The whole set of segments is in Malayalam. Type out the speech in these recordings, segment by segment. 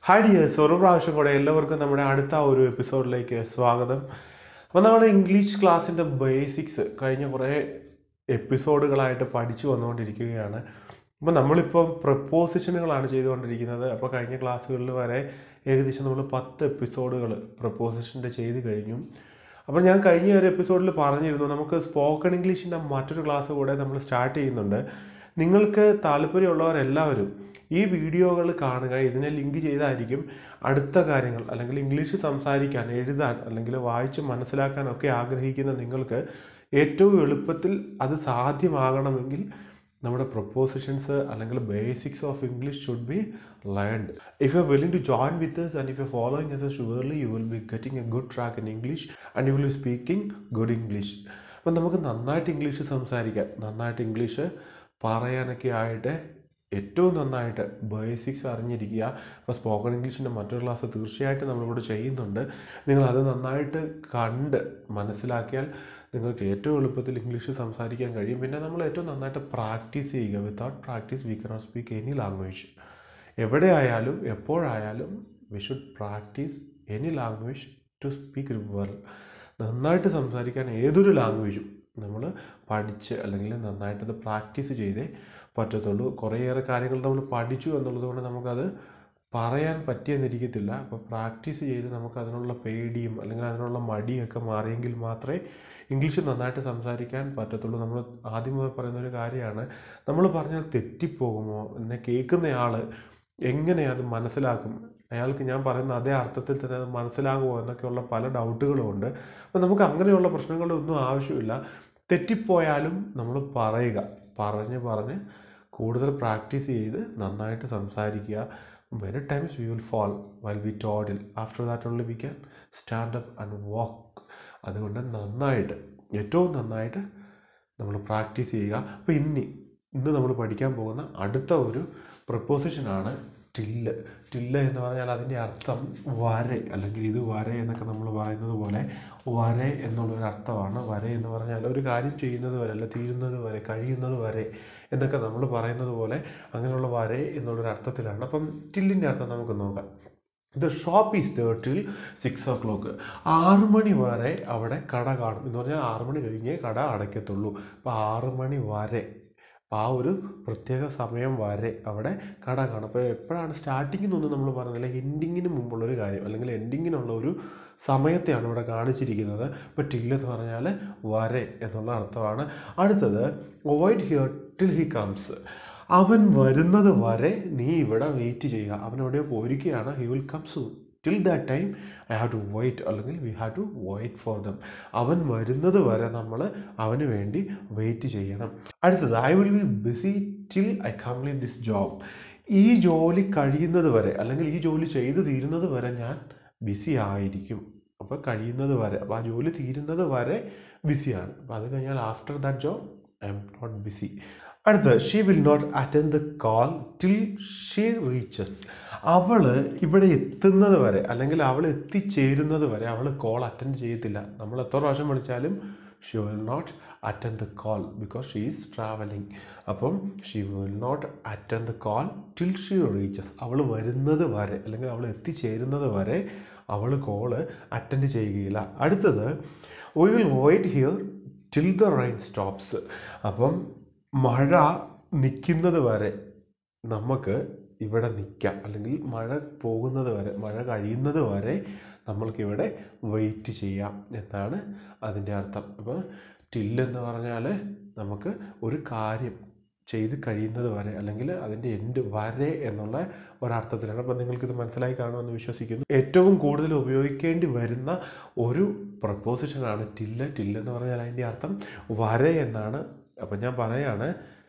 ഹായ് ഡിയേഴ്സ് ഒരു പ്രാവശ്യം കൂടെ എല്ലാവർക്കും നമ്മുടെ അടുത്ത ഒരു എപ്പിസോഡിലേക്ക് സ്വാഗതം അപ്പോൾ നമ്മുടെ ഇംഗ്ലീഷ് ക്ലാസ്സിൻ്റെ ബേസിക്സ് കഴിഞ്ഞ കുറേ എപ്പിസോഡുകളായിട്ട് പഠിച്ചു വന്നുകൊണ്ടിരിക്കുകയാണ് അപ്പോൾ നമ്മളിപ്പം പ്രപ്പോസിഷനുകളാണ് ചെയ്തുകൊണ്ടിരിക്കുന്നത് അപ്പോൾ കഴിഞ്ഞ ക്ലാസ്സുകളിൽ വരെ ഏകദേശം നമ്മൾ പത്ത് എപ്പിസോഡുകൾ പ്രപ്പോസിഷൻ്റെ ചെയ്ത് കഴിഞ്ഞു അപ്പോൾ ഞാൻ കഴിഞ്ഞ ഒരു എപ്പിസോഡിൽ പറഞ്ഞിരുന്നു നമുക്ക് സ്പോക്കൺ ഇംഗ്ലീഷിൻ്റെ മറ്റൊരു ക്ലാസ് കൂടെ നമ്മൾ സ്റ്റാർട്ട് ചെയ്യുന്നുണ്ട് നിങ്ങൾക്ക് താല്പര്യമുള്ളവരെല്ലാവരും ഈ വീഡിയോകൾ കാണുക ഇതിനെ ലിങ്ക് ചെയ്തായിരിക്കും അടുത്ത കാര്യങ്ങൾ അല്ലെങ്കിൽ ഇംഗ്ലീഷ് സംസാരിക്കാൻ എഴുതാൻ അല്ലെങ്കിൽ വായിച്ച് മനസ്സിലാക്കാനൊക്കെ ആഗ്രഹിക്കുന്ന നിങ്ങൾക്ക് ഏറ്റവും എളുപ്പത്തിൽ അത് സാധ്യമാകണമെങ്കിൽ നമ്മുടെ പ്രൊപ്പോസിഷൻസ് അല്ലെങ്കിൽ basics of English should be learned if you are willing to join with us and if you following us surely you will be getting a good track in English and you will be speaking good English അപ്പം നമുക്ക് നന്നായിട്ട് ഇംഗ്ലീഷ് സംസാരിക്കാം നന്നായിട്ട് ഇംഗ്ലീഷ് പറയാനൊക്കെ ആയിട്ട് ഏറ്റവും നന്നായിട്ട് ബേസിക്സ് അറിഞ്ഞിരിക്കുക അപ്പോൾ സ്പോക്കൺ ഇംഗ്ലീഷിൻ്റെ മറ്റൊരു ക്ലാസ് തീർച്ചയായിട്ടും നമ്മളിവിടെ ചെയ്യുന്നുണ്ട് നിങ്ങളത് നന്നായിട്ട് കണ്ട് മനസ്സിലാക്കിയാൽ നിങ്ങൾക്ക് ഏറ്റവും എളുപ്പത്തിൽ ഇംഗ്ലീഷ് സംസാരിക്കാൻ കഴിയും പിന്നെ നമ്മൾ ഏറ്റവും നന്നായിട്ട് പ്രാക്ടീസ് ചെയ്യുക without practice we cannot speak any language എവിടെ ആയാലും എപ്പോഴായാലും we should practice any language to speak well നന്നായിട്ട് സംസാരിക്കാൻ ഏതൊരു ലാംഗ്വേജും നമ്മൾ പഠിച്ച് അല്ലെങ്കിൽ നന്നായിട്ടത് പ്രാക്ടീസ് ചെയ്തേ പറ്റത്തുള്ളൂ കുറേയേറെ കാര്യങ്ങൾ നമ്മൾ പഠിച്ചു എന്നുള്ളത് കൊണ്ട് നമുക്കത് പറയാൻ പറ്റിയെന്നിരിക്കത്തില്ല അപ്പോൾ പ്രാക്ടീസ് ചെയ്ത് നമുക്ക് അതിനുള്ള പേടിയും അല്ലെങ്കിൽ അതിനുള്ള മടിയൊക്കെ മാറിയെങ്കിൽ മാത്രമേ ഇംഗ്ലീഷ് നന്നായിട്ട് സംസാരിക്കാൻ പറ്റത്തുള്ളൂ നമ്മൾ ആദ്യം മുതൽ പറയുന്ന ഒരു കാര്യമാണ് നമ്മൾ പറഞ്ഞാൽ തെറ്റിപ്പോകുമോ എന്നെ കേൾക്കുന്നയാൾ എങ്ങനെ അത് മനസ്സിലാക്കും അയാൾക്ക് ഞാൻ പറയുന്ന അതേ അർത്ഥത്തിൽ തന്നെ അത് മനസ്സിലാകുമോ എന്നൊക്കെയുള്ള പല ഡൗട്ടുകളും ഉണ്ട് അപ്പോൾ നമുക്ക് അങ്ങനെയുള്ള പ്രശ്നങ്ങളൊന്നും ആവശ്യമില്ല തെറ്റിപ്പോയാലും നമ്മൾ പറയുക പറഞ്ഞ് പറഞ്ഞ് കൂടുതൽ പ്രാക്ടീസ് ചെയ്ത് നന്നായിട്ട് സംസാരിക്കുക many times we will fall while we toddle after that only we can stand up and walk അതുകൊണ്ട് നന്നായിട്ട് ഏറ്റവും നന്നായിട്ട് നമ്മൾ പ്രാക്ടീസ് ചെയ്യുക അപ്പോൾ ഇനി ഇന്ന് നമ്മൾ പഠിക്കാൻ പോകുന്ന അടുത്ത ഒരു പ്രപ്പോസിഷനാണ് ടില്ല് ടില്ല് എന്ന് പറഞ്ഞാൽ അതിൻ്റെ അർത്ഥം വര അല്ലെങ്കിൽ ഇത് വര എന്നൊക്കെ നമ്മൾ പറയുന്നത് പോലെ വര എന്നുള്ളൊരു അർത്ഥമാണ് വര എന്ന് പറഞ്ഞാൽ ഒരു കാര്യം ചെയ്യുന്നത് വരെ അല്ല തീരുന്നത് വരെ കഴിയുന്നത് വരെ എന്നൊക്കെ നമ്മൾ പറയുന്നത് പോലെ അങ്ങനെയുള്ള വര എന്നുള്ളൊരു അർത്ഥത്തിലാണ് അപ്പം ടില്ലിൻ്റെ അർത്ഥം നമുക്ക് നോക്കാം the shop is there till six o'clock ആറ് മണി വരെ അവിടെ കട കാണും എന്ന് പറഞ്ഞാൽ ആറ് മണി കഴിഞ്ഞേ കട അടയ്ക്കത്തുള്ളൂ അപ്പോൾ ആറ് മണി വരെ അപ്പോൾ ആ ഒരു പ്രത്യേക സമയം വരെ അവിടെ കട കാണും അപ്പോൾ എപ്പോഴാണ് സ്റ്റാർട്ടിങ്ങിൽ നിന്നൊന്നും നമ്മൾ പറഞ്ഞില്ല എൻഡിങ്ങിന് മുമ്പുള്ളൊരു കാര്യം അല്ലെങ്കിൽ എൻഡിങ്ങിനുള്ള ഒരു സമയത്തെയാണ് ഇവിടെ കാണിച്ചിരിക്കുന്നത് ഇപ്പോൾ ടിൽ എന്ന് പറഞ്ഞാൽ വരെ എന്നുള്ള അർത്ഥമാണ് അടുത്തത് avoid here till he comes അവൻ വരുന്നത് വരെ നീ ഇവിടെ വെയിറ്റ് ചെയ്യുക അവൻ എവിടെയോ പോയിരിക്കുകയാണ് he will come soon till that time I have to wait അല്ലെങ്കിൽ we have to wait for them അവൻ വരുന്നത് വരെ നമ്മൾ അവന് വേണ്ടി വെയിറ്റ് ചെയ്യണം അടുത്തത് I will be busy till I complete this job ഈ ജോലി കഴിയുന്നത് വരെ അല്ലെങ്കിൽ ഈ ജോലി ചെയ്തു തീരുന്നത് വരെ ഞാൻ ബിസി ആയിരിക്കും അപ്പോൾ കഴിയുന്നത് വരെ അപ്പോൾ ആ ജോലി തീരുന്നത് വരെ ബിസിയാണ് അപ്പോൾ അത് കഴിഞ്ഞാൽ after that job I am not busy അടുത്ത she will not attend the call till she reaches അവൾ ഇവിടെ എത്തുന്നത് വരെ അല്ലെങ്കിൽ അവൾ എത്തിച്ചേരുന്നത് വരെ അവൾ കോൾ അറ്റൻഡ് ചെയ്യത്തില്ല നമ്മൾ എത്ര പ്രാവശ്യം വിളിച്ചാലും she will not attend the call because she is travelling അപ്പം she will not attend the call till she reaches അവൾ വരുന്നത് വരെ അല്ലെങ്കിൽ അവൾ എത്തിച്ചേരുന്നത് വരെ അവൾ കോള് അറ്റൻഡ് ചെയ്യുകയില്ല അടുത്തത് we will wait here till the rain stops അപ്പം മഴ നിൽക്കുന്നത് വരെ നമുക്ക് ഇവിടെ നിൽക്കാം അല്ലെങ്കിൽ മഴ പോകുന്നത് വരെ മഴ കഴിയുന്നത് വരെ നമ്മൾക്കിവിടെ വെയിറ്റ് ചെയ്യാം എന്നാണ് അതിൻ്റെ അർത്ഥം അപ്പോൾ ടില്ലെന്ന് പറഞ്ഞാൽ നമുക്ക് ഒരു കാര്യം ചെയ്ത് കഴിയുന്നത് വരെ അല്ലെങ്കിൽ അതിൻ്റെ എൻഡ് വരെ എന്നുള്ള ഒരർത്ഥത്തിലാണ് അപ്പോൾ നിങ്ങൾക്കിത് മനസ്സിലായി കാണുമെന്ന് വിശ്വസിക്കുന്നു ഏറ്റവും കൂടുതൽ ഉപയോഗിക്കേണ്ടി വരുന്ന ഒരു പ്രപ്പോസിഷനാണ് ടില്ല് ടില്ലെന്ന് പറഞ്ഞാൽ അതിൻ്റെ അർത്ഥം വര എന്നാണ് അപ്പം ഞാൻ പറയാണ്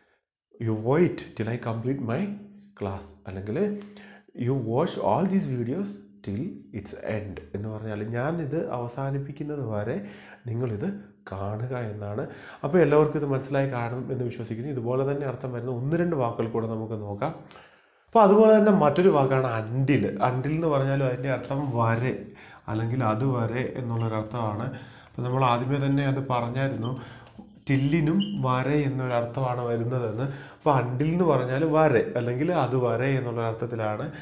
you wait till I complete my class അല്ലെങ്കിൽ you watch all these videos till its end എന്ന് പറഞ്ഞാൽ ഞാനിത് അവസാനിപ്പിക്കുന്നത് വരെ നിങ്ങളിത് കാണുക എന്നാണ് അപ്പോൾ എല്ലാവർക്കും ഇത് മനസ്സിലായി കാണും എന്ന് വിശ്വസിക്കുന്നു ഇതുപോലെ തന്നെ അർത്ഥം വരുന്ന ഒന്ന് രണ്ട് വാക്കുകൾ കൂടെ നമുക്ക് നോക്കാം അപ്പോൾ അതുപോലെ തന്നെ മറ്റൊരു വാക്കാണ് അണ്ടിൽ അണ്ടിൽ എന്ന് പറഞ്ഞാലും അതിൻ്റെ അർത്ഥം വരെ അല്ലെങ്കിൽ അതുവരെ എന്നുള്ളൊരർത്ഥമാണ് അപ്പോൾ നമ്മൾ ആദ്യമേ തന്നെ അത് പറഞ്ഞായിരുന്നു ടില്ലിനും വര എന്നൊരർത്ഥമാണ് വരുന്നതെന്ന് അപ്പോൾ അണ്ടിൽ എന്ന് പറഞ്ഞാൽ വരെ അല്ലെങ്കിൽ അത് വരെ എന്നുള്ളൊരർത്ഥത്തിലാണ്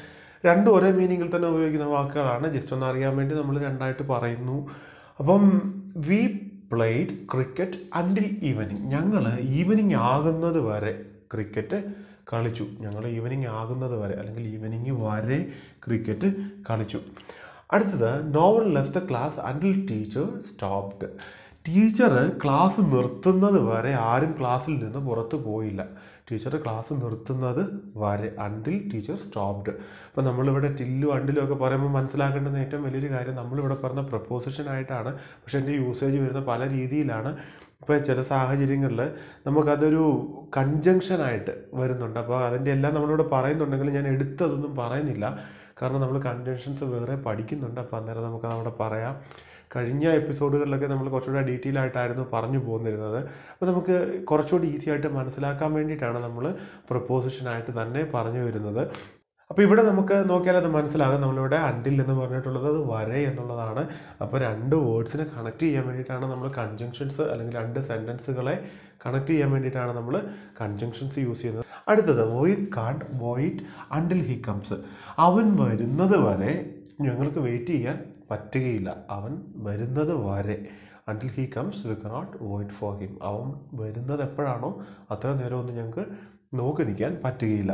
രണ്ടും ഒരേ മീനിങ്ങിൽ തന്നെ ഉപയോഗിക്കുന്ന വാക്കുകളാണ് ജസ്റ്റ് ഒന്ന് അറിയാൻ വേണ്ടി നമ്മൾ രണ്ടായിട്ട് പറയുന്നു അപ്പം we played cricket until evening ഞങ്ങൾ ഈവനിങ് ആകുന്നത് വരെ ക്രിക്കറ്റ് കളിച്ചു ഞങ്ങൾ ഈവനിങ് ആകുന്നത് വരെ അല്ലെങ്കിൽ ഈവനിങ് വരെ ക്രിക്കറ്റ് കളിച്ചു അടുത്തത് novel left the class until teacher stopped teacher class നിർത്തുന്നത് വരെ ആരും ക്ലാസ്സിൽ നിന്ന് പുറത്ത് പോയില്ല ടീച്ചർ ക്ലാസ് നിർത്തുന്നത് വരെ അണ്ടിൽ ടീച്ചർ സ്റ്റോപ്ഡ് അപ്പോൾ നമ്മളിവിടെ ടില്ലും അണ്ടിലും ഒക്കെ പറയുമ്പോൾ മനസ്സിലാക്കേണ്ടുന്ന ഏറ്റവും വലിയൊരു കാര്യം നമ്മളിവിടെ പറഞ്ഞ പ്രപ്പോസിഷൻ ആയിട്ടാണ് പക്ഷേ എൻ്റെ യൂസേജ് വരുന്ന പല രീതിയിലാണ് ഇപ്പോൾ ചില സാഹചര്യങ്ങളിൽ നമുക്കതൊരു കൺജങ്ഷനായിട്ട് വരുന്നുണ്ട് അപ്പോൾ അതിൻ്റെ എല്ലാം നമ്മളിവിടെ പറയുന്നുണ്ടെങ്കിൽ ഞാൻ എടുത്തതൊന്നും പറയുന്നില്ല കാരണം നമ്മൾ കൺജങ്ഷൻസ് വേറെ പഠിക്കുന്നുണ്ട് അപ്പോൾ അന്നേരം നമുക്ക് അവിടെ പറയാം കഴിഞ്ഞ എപ്പിസോഡുകളിലൊക്കെ നമ്മൾ കുറച്ചുകൂടെ ഡീറ്റെയിൽ ആയിട്ടായിരുന്നു പറഞ്ഞു പോന്നിരുന്നത് അപ്പോൾ നമുക്ക് കുറച്ചുകൂടി ഈസി ആയിട്ട് മനസ്സിലാക്കാൻ വേണ്ടിയിട്ടാണ് നമ്മൾ പ്രപ്പോസിഷനായിട്ട് തന്നെ പറഞ്ഞു വരുന്നത് അപ്പോൾ ഇവിടെ നമുക്ക് നോക്കിയാൽ അത് മനസ്സിലാകും നമ്മളിവിടെ അണ്ടിൽ എന്ന് പറഞ്ഞിട്ടുള്ളത് അത് വരെ എന്നുള്ളതാണ് അപ്പോൾ രണ്ട് വേർഡ്സിനെ കണക്ട് ചെയ്യാൻ വേണ്ടിയിട്ടാണ് നമ്മൾ കൺജങ്ഷൻസ് അല്ലെങ്കിൽ രണ്ട് സെൻറ്റൻസുകളെ കണക്ട് ചെയ്യാൻ വേണ്ടിയിട്ടാണ് നമ്മൾ കൺജങ്ഷൻസ് യൂസ് ചെയ്യുന്നത് അടുത്തത് വോയിറ്റ് കാണ്ട് വോയിറ്റ് അണ്ടിൽ ഹി കംസ് അവൻ വരുന്നത് വരെ ഞങ്ങൾക്ക് വെയിറ്റ് ചെയ്യാൻ പറ്റുകയില്ല അവൻ വരുന്നത് വരെ until he comes we cannot wait for him അവൻ വരുന്നത് എപ്പോഴാണോ അത്ര നേരമൊന്നും ഞങ്ങൾക്ക് നോക്കി നിൽക്കാൻ പറ്റുകയില്ല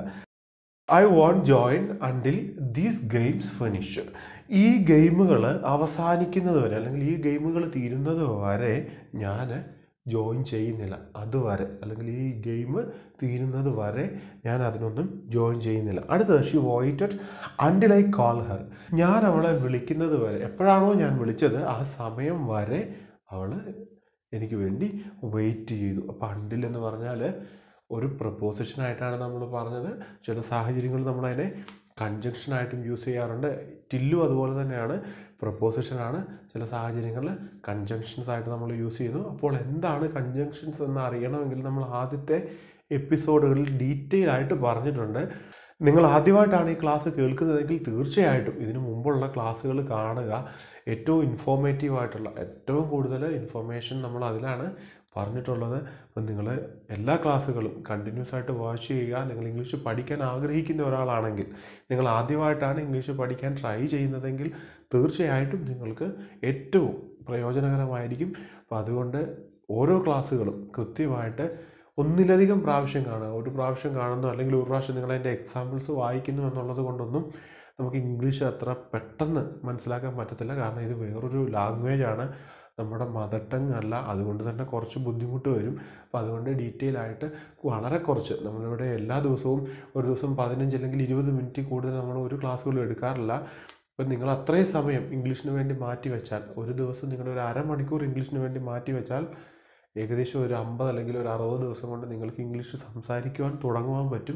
I won't join until these games finish ഈ ഗെയിമുകൾ അവസാനിക്കുന്നത് വരെ അല്ലെങ്കിൽ ഈ ഗെയിമുകൾ തീരുന്നത് വരെ ഞാൻ ജോയിൻ ചെയ്യുന്നില്ല അതുവരെ അല്ലെങ്കിൽ ഈ ഗെയിം തീരുന്നത് വരെ ഞാൻ അതിനൊന്നും ജോയിൻ ചെയ്യുന്നില്ല അടുത്തത് she waited until I call her ഞാൻ അവളെ വിളിക്കുന്നത് വരെ എപ്പോഴാണോ ഞാൻ വിളിച്ചത് ആ സമയം വരെ അവൾ എനിക്ക് വേണ്ടി വെയിറ്റ് ചെയ്തു അപ്പോൾ അണ്ടിൽ എന്ന് പറഞ്ഞാൽ ഒരു പ്രപ്പോസിഷനായിട്ടാണ് നമ്മൾ പറഞ്ഞത് ചില സാഹചര്യങ്ങളിൽ നമ്മളതിനെ കൺജങ്ഷനായിട്ടും യൂസ് ചെയ്യാറുണ്ട് ടില്ലും അതുപോലെ തന്നെയാണ് പ്രപ്പോസിഷനാണ് ചില സാഹചര്യങ്ങളിൽ കൺജങ്ഷൻസ് ആയിട്ട് നമ്മൾ യൂസ് ചെയ്യുന്നു അപ്പോൾ എന്താണ് കൺജങ്ഷൻസ് എന്ന് അറിയണമെങ്കിൽ നമ്മൾ ആദ്യത്തെ എപ്പിസോഡുകളിൽ ഡീറ്റെയിൽ ആയിട്ട് പറഞ്ഞിട്ടുണ്ട് നിങ്ങൾ ആദ്യമായിട്ടാണ് ഈ ക്ലാസ് കേൾക്കുന്നതെങ്കിൽ തീർച്ചയായിട്ടും ഇതിനു മുമ്പുള്ള ക്ലാസ്സുകൾ കാണുക ഏറ്റവും ഇൻഫോർമേറ്റീവ് ആയിട്ടുള്ള ഏറ്റവും കൂടുതൽ ഇൻഫർമേഷൻ നമ്മൾ അതിലാണ് പറഞ്ഞിട്ടുള്ളത് അപ്പം നിങ്ങൾ എല്ലാ ക്ലാസ്സുകളും കണ്ടിന്യൂസ് ആയിട്ട് വാച്ച് ചെയ്യുക നിങ്ങൾ ഇംഗ്ലീഷ് പഠിക്കാൻ ആഗ്രഹിക്കുന്ന ഒരാളാണെങ്കിൽ നിങ്ങൾ ആദ്യമായിട്ടാണ് ഇംഗ്ലീഷ് പഠിക്കാൻ ട്രൈ ചെയ്യുന്നതെങ്കിൽ തീർച്ചയായിട്ടും നിങ്ങൾക്ക് ഏറ്റവും പ്രയോജനകരമായിരിക്കും അപ്പോൾ അതുകൊണ്ട് ഓരോ ക്ലാസ്സുകളും കൃത്യമായിട്ട് ഒന്നിലധികം പ്രാവശ്യം കാണുക ഒരു പ്രാവശ്യം കാണുന്നു അല്ലെങ്കിൽ ഒരു പ്രാവശ്യം നിങ്ങൾ അതിൻ്റെ എക്സാമ്പിൾസ് വായിക്കുന്നു എന്നുള്ളത് കൊണ്ടൊന്നും നമുക്ക് ഇംഗ്ലീഷ് അത്ര പെട്ടെന്ന് മനസ്സിലാക്കാൻ പറ്റത്തില്ല കാരണം ഇത് വേറൊരു ലാംഗ്വേജ് ആണ് നമ്മുടെ മദർ ടങ് അല്ല അതുകൊണ്ട് തന്നെ കുറച്ച് ബുദ്ധിമുട്ട് വരും അപ്പോൾ അതുകൊണ്ട് ഡീറ്റെയിൽ ആയിട്ട് വളരെ കുറച്ച് നമ്മളിവിടെ എല്ലാ ദിവസവും ഒരു ദിവസം പതിനഞ്ച് അല്ലെങ്കിൽ ഇരുപത് മിനിറ്റ് കൂടുതൽ നമ്മൾ ഒരു ക്ലാസ്സുകളും എടുക്കാറില്ല അപ്പം നിങ്ങൾ അത്രയും സമയം ഇംഗ്ലീഷിന് വേണ്ടി മാറ്റി വെച്ചാൽ ഒരു ദിവസം നിങ്ങൾ ഒരു അരമണിക്കൂർ ഇംഗ്ലീഷിന് വേണ്ടി മാറ്റി വെച്ചാൽ ഏകദേശം ഒരു അമ്പത് അല്ലെങ്കിൽ ഒരു അറുപത് ദിവസം കൊണ്ട് നിങ്ങൾക്ക് ഇംഗ്ലീഷ് സംസാരിക്കുവാൻ തുടങ്ങുവാൻ പറ്റും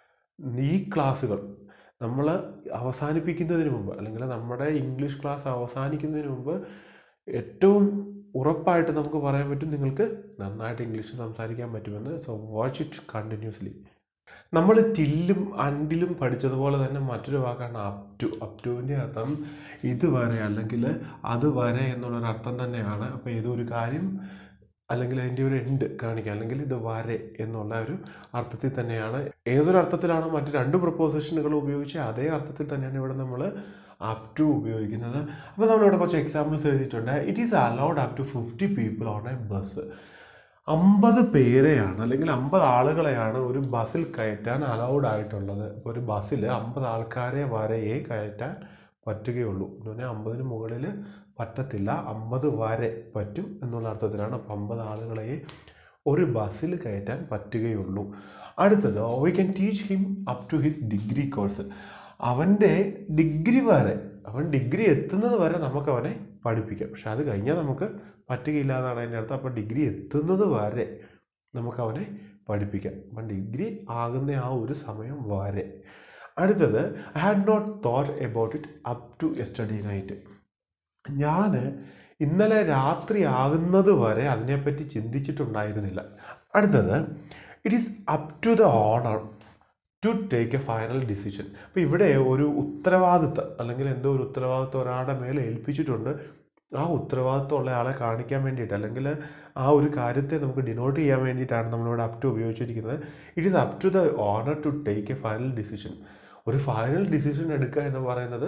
ഈ ക്ലാസ്സുകൾ നമ്മൾ അവസാനിപ്പിക്കുന്നതിന് മുമ്പ് അല്ലെങ്കിൽ നമ്മുടെ ഇംഗ്ലീഷ് ക്ലാസ് അവസാനിക്കുന്നതിന് മുമ്പ് ഏറ്റവും ഉറപ്പായിട്ട് നമുക്ക് പറയാൻ പറ്റും നിങ്ങൾക്ക് നന്നായിട്ട് ഇംഗ്ലീഷ് സംസാരിക്കാൻ പറ്റുമെന്ന് സോ വാച്ച് ഇറ്റ് കണ്ടിന്യൂസ്ലി നമ്മൾ ടില്ലും അണ്ടിലും പഠിച്ചതുപോലെ തന്നെ മറ്റൊരു വാക്കാണ് അപ് ടു അപ് ടുവിൻ്റെ അർത്ഥം ഇതുവരെ അല്ലെങ്കിൽ അതുവരെ എന്നുള്ളൊരു അർത്ഥം തന്നെയാണ് അപ്പോൾ ഏതൊരു കാര്യം അല്ലെങ്കിൽ അതിൻ്റെ ഒരു എൻഡ് കാണിക്കുക അല്ലെങ്കിൽ ഇത് വരെ എന്നുള്ള ഒരു അർത്ഥത്തിൽ തന്നെയാണ് ഏതൊരു അർത്ഥത്തിലാണ് മറ്റ് രണ്ട് പ്രപ്പോസിഷനുകൾ ഉപയോഗിച്ച് അതേ അർത്ഥത്തിൽ തന്നെയാണ് ഇവിടെ നമ്മൾ അപ് ടു ഉപയോഗിക്കുന്നത് അപ്പോൾ നമ്മളിവിടെ കുറച്ച് എക്സാമ്പിൾസ് എഴുതിയിട്ടുണ്ട് it is allowed up to fifty people on a bus അമ്പത് പേരെയാണ് അല്ലെങ്കിൽ അമ്പത് ആളുകളെയാണ് ഒരു ബസ്സിൽ കയറ്റാൻ അലൗഡ് ആയിട്ടുള്ളത് ഇപ്പോൾ ഒരു ബസ്സിൽ അമ്പത് ആൾക്കാരെ വരെയേ കയറ്റാൻ പറ്റുകയുള്ളൂ എന്ന് പറഞ്ഞാൽ അമ്പതിന് മുകളിൽ പറ്റത്തില്ല അമ്പത് വരെ പറ്റും എന്നുള്ള അർത്ഥത്തിലാണ് അപ്പം അമ്പത് ആളുകളെ ഒരു ബസ്സിൽ കയറ്റാൻ പറ്റുകയുള്ളൂ അടുത്തത് we can teach him up to his degree course അവൻ്റെ ഡിഗ്രി വരെ അവൻ ഡിഗ്രി എത്തുന്നത് വരെ നമുക്ക് അവനെ പഠിപ്പിക്കാം പക്ഷെ അത് കഴിഞ്ഞാൽ നമുക്ക് പറ്റുകയില്ല എന്നാണ് അതിൻ്റെ അർത്ഥം അപ്പോൾ ഡിഗ്രി എത്തുന്നത് വരെ നമുക്ക് അവനെ പഠിപ്പിക്കാം അപ്പം ഡിഗ്രി ആകുന്ന ആ ഒരു സമയം വരെ അടുത്തത് I had not thought about it up to yesterday night ഞാൻ ഇന്നലെ രാത്രി ആകുന്നത് വരെ അതിനെപ്പറ്റി ചിന്തിച്ചിട്ടുണ്ടായിരുന്നില്ല അടുത്തത് it is up to the owner to take a final decision അപ്പോൾ ഇവിടെ ഒരു ഉത്തരവാദിത്തം അല്ലെങ്കിൽ എന്തോ ഒരു ഉത്തരവാദിത്തം ഒരാളുടെ മേലെ ഏൽപ്പിച്ചിട്ടുണ്ട് ആ ഉത്തരവാദിത്തം ഉള്ള ആളെ കാണിക്കാൻ വേണ്ടിയിട്ട് അല്ലെങ്കിൽ ആ ഒരു കാര്യത്തെ നമുക്ക് ഡിനോട്ട് ചെയ്യാൻ വേണ്ടിയിട്ടാണ് നമ്മളിവിടെ അപ് ടു ഉപയോഗിച്ചിരിക്കുന്നത് it is up to the owner to take a final decision ഒരു ഫൈനൽ ഡിസിഷൻ എടുക്കുക എന്ന് പറയുന്നത്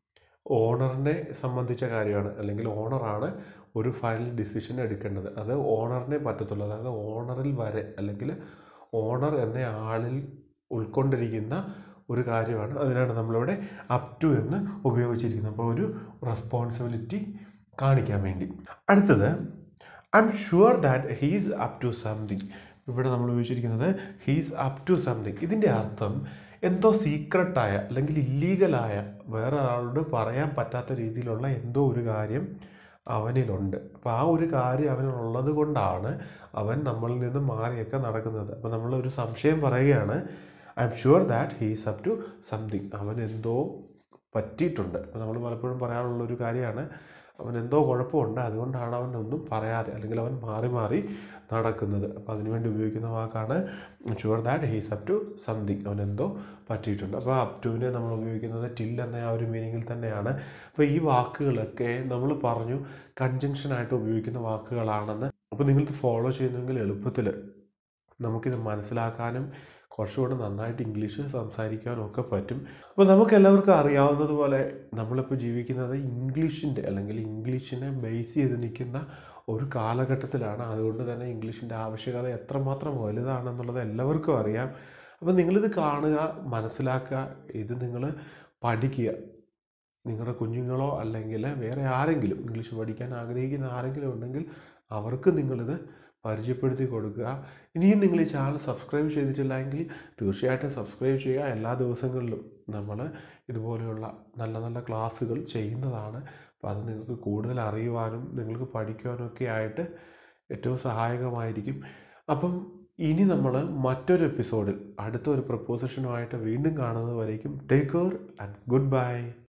ഓണറിനെ സംബന്ധിച്ച കാര്യമാണ് അല്ലെങ്കിൽ ഓണറാണ് ഒരു ഫൈനൽ ഡിസിഷൻ എടുക്കേണ്ടത് അത് ഓണറിനെ പറ്റത്തുള്ളൂ അതായത് ഓണറിൽ വരെ അല്ലെങ്കിൽ ഓണർ എന്ന ആളിൽ ഉൾക്കൊണ്ടിരിക്കുന്ന ഒരു കാര്യമാണ് അതിനാണ് നമ്മളിവിടെ അപ് ടു എന്ന് ഉപയോഗിച്ചിരിക്കുന്നത് അപ്പോൾ ഒരു റെസ്പോൺസിബിലിറ്റി കാണിക്കാൻ വേണ്ടി അടുത്തത് I am sure that he's up to something ഇവിടെ നമ്മൾ ഉപയോഗിച്ചിരിക്കുന്നത് ഹീസ് അപ് ടു സംതിങ് ഇതിൻ്റെ അർത്ഥം എന്തോ സീക്രട്ടായ അല്ലെങ്കിൽ ഇല്ലീഗലായ വേറെ ആളോട് പറയാൻ പറ്റാത്ത രീതിയിലുള്ള എന്തോ ഒരു കാര്യം അവനിലുണ്ട് അപ്പോൾ ആ ഒരു കാര്യം അവനുള്ളത് കൊണ്ടാണ് അവൻ നമ്മളിൽ നിന്ന് മാറിയൊക്കെ നടക്കുന്നത് അപ്പോൾ നമ്മൾ ഒരു സംശയം പറയുകയാണ് I am sure that he's up to something അവൻ എന്തോ പറ്റിയിട്ടുണ്ട് അപ്പോൾ നമ്മൾ പലപ്പോഴും പറയാനുള്ള ഒരു കാര്യമാണ് അവൻ എന്തോ കുഴപ്പമുണ്ട് അതുകൊണ്ടാണ് അവൻ ഒന്നും പറയാതെ അല്ലെങ്കിൽ അവൻ മാറി മാറി നടക്കുന്നത് അപ്പോൾ അതിനുവേണ്ടി ഉപയോഗിക്കുന്ന വാക്കാണ് sure that he's up to something അവൻ എന്തോ പറ്റിയിട്ടുണ്ട് അപ്പോൾ അപ് ടുവിനെ നമ്മൾ ഉപയോഗിക്കുന്നത് ടിൽ എന്ന ആ ഒരു മീനിങ്ങിൽ തന്നെയാണ് അപ്പോൾ ഈ വാക്കുകളൊക്കെ നമ്മൾ പറഞ്ഞു കൺജങ്ഷനായിട്ട് ഉപയോഗിക്കുന്ന വാക്കുകളാണെന്ന് അപ്പോൾ നിങ്ങൾക്ക് ഫോളോ ചെയ്യുന്നെങ്കിൽ എളുപ്പത്തിൽ നമുക്കിത് മനസ്സിലാക്കാനും കുറച്ചുകൂടെ നന്നായിട്ട് ഇംഗ്ലീഷ് സംസാരിക്കാനും ഒക്കെ പറ്റും അപ്പോൾ നമുക്ക് എല്ലാവർക്കും അറിയാവുന്നതുപോലെ നമ്മളിപ്പോൾ ജീവിക്കുന്നത് ഇംഗ്ലീഷിൻ്റെ അല്ലെങ്കിൽ ഇംഗ്ലീഷിനെ ബേസ് ചെയ്ത് നിൽക്കുന്ന ഒരു കാലഘട്ടത്തിലാണ് അതുകൊണ്ട് തന്നെ ഇംഗ്ലീഷിൻ്റെ ആവശ്യകത എത്രമാത്രം വലുതാണെന്നുള്ളത് എല്ലാവർക്കും അറിയാം അപ്പോൾ നിങ്ങളിത് കാണുക മനസ്സിലാക്കുക ഇത് നിങ്ങൾ പഠിക്കുക നിങ്ങളുടെ കുഞ്ഞുങ്ങളോ അല്ലെങ്കിൽ വേറെ ആരെങ്കിലും ഇംഗ്ലീഷ് പഠിക്കാൻ ആഗ്രഹിക്കുന്ന ആരെങ്കിലും ഉണ്ടെങ്കിൽ അവർക്ക് നിങ്ങളിത് പരിചയപ്പെടുത്തി കൊടുക്കുക ഇനിയും നിങ്ങൾ ഈ ചാനൽ സബ്സ്ക്രൈബ് ചെയ്തിട്ടില്ലെങ്കിൽ തീർച്ചയായിട്ടും സബ്സ്ക്രൈബ് ചെയ്യുക എല്ലാ ദിവസങ്ങളിലും നമ്മൾ ഇതുപോലെയുള്ള നല്ല നല്ല ക്ലാസ്സുകൾ ചെയ്യുന്നതാണ് അപ്പോൾ അത് നിങ്ങൾക്ക് കൂടുതൽ അറിയുവാനും നിങ്ങൾക്ക് പഠിക്കുവാനും ഒക്കെ ആയിട്ട് ഏറ്റവും സഹായകമായിരിക്കും അപ്പം ഇനി നമ്മൾ മറ്റൊരു എപ്പിസോഡിൽ അടുത്ത ഒരു പ്രപ്പോസിഷനുമായിട്ട് വീണ്ടും കാണുന്നത് വരേക്കും take care and good bye